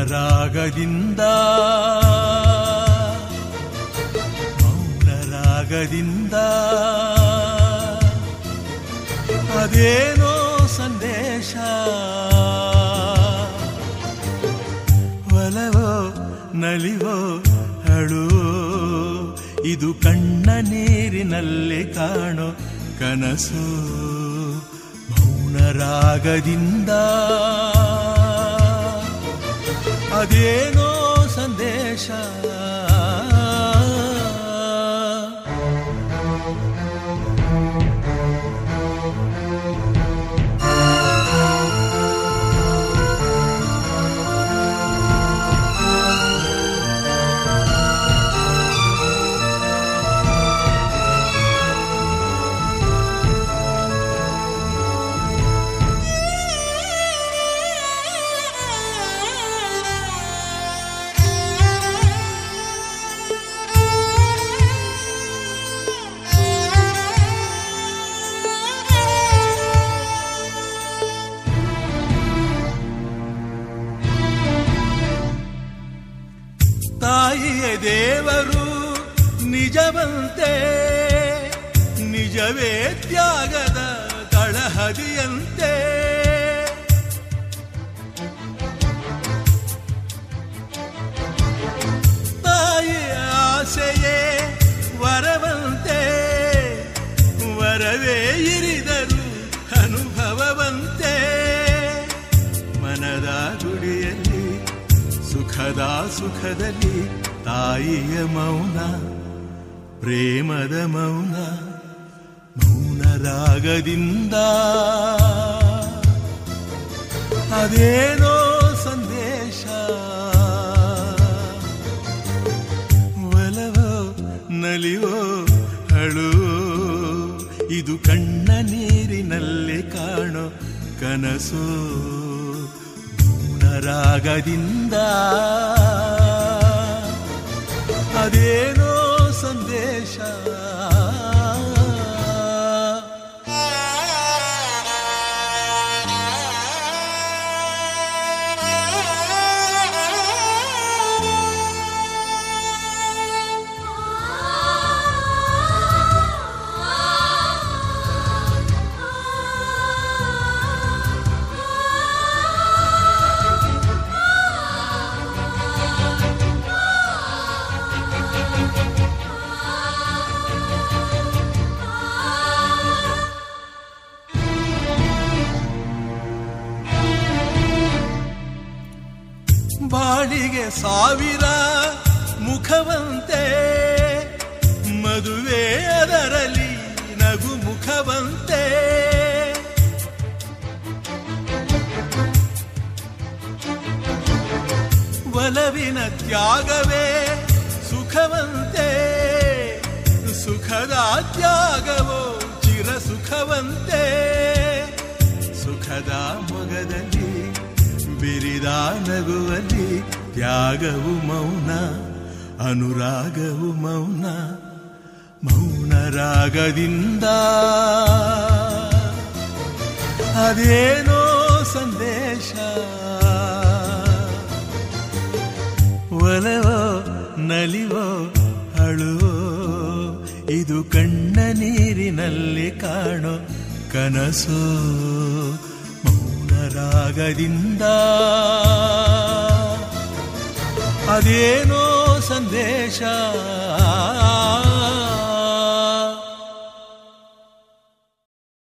ಮೌನರಾಗದಿಂದ ಮೌನರಾಗದಿಂದ ಅದೇನೋ ಸಂದೇಶ ಒಲವೋ ನಲಿವೋ ಅಳುವೋ ಇದು ಕಣ್ಣ ನೀರಿನಲ್ಲಿ ಕಾಣೋ ಕನಸು ಮೌನರಾಗದಿಂದ ಅದೇನೋ ಸಂದೇಶ ತಾಯಿಯ ದೇವರು ನಿಜವಂತೆ ನಿಜವೇ ತ್ಯಾಗದ ತಳಹದಿಯಂತೆ ತಾಯಿಯ ಆಸೆಯೇ ವರವಂತೆ ವರವೇ ಇರಿದರು ಅನುಭವವಂತೆ ಮನದ ಗುಡಿಯಲ್ಲಿ ಸುಖದ ಸುಖದಲ್ಲಿ ತಾಯಿಯ ಮೌನ ಪ್ರೇಮದ ಮೌನ ಮೌನ ರಾಗದಿಂದ ಅದೇನೋ ಸಂದೇಶ ಒಲವೋ ನಲಿವೋ ಅಳುವೋ ಇದು ಕಣ್ಣ ನೀರಿನಲ್ಲಿ ಕಾಣೋ ಕನಸು ಮೌನರಾಗದಿಂದ ಅದೇನೋ ಸಂದೇಶ ಬಾಳಿಗೆ ಸಾವಿರ ಮುಖವಂತೆ ಮದುವೆ ಅದರಲ್ಲಿ ನಗು ಮುಖವಂತೆ ಒಲವಿನ ತ್ಯಾಗವೇ ಸುಖವಂತೆ ಸುಖದ ತ್ಯಾಗವೋ ಚಿರ ಸುಖವಂತೆ ಸುಖದ ಮೊಗದಲ್ಲಿ ಬಿರಿದ ನಗುವಲ್ಲಿ ತ್ಯಾಗವು ಮೌನ ಅನುರಾಗವು ಮೌನ ಮೌನ ರಾಗದಿಂದ ಅದೇನೋ ಸಂದೇಶ ಒಲವೋ ನಲಿವೋ ಅಳುವೋ ಇದು ಕಣ್ಣ ನೀರಿನಲ್ಲಿ ಕಾಣೋ ಕನಸು ಮೌನ ರಾಗದಿಂದ ಅದೇನೋ ಸಂದೇಶ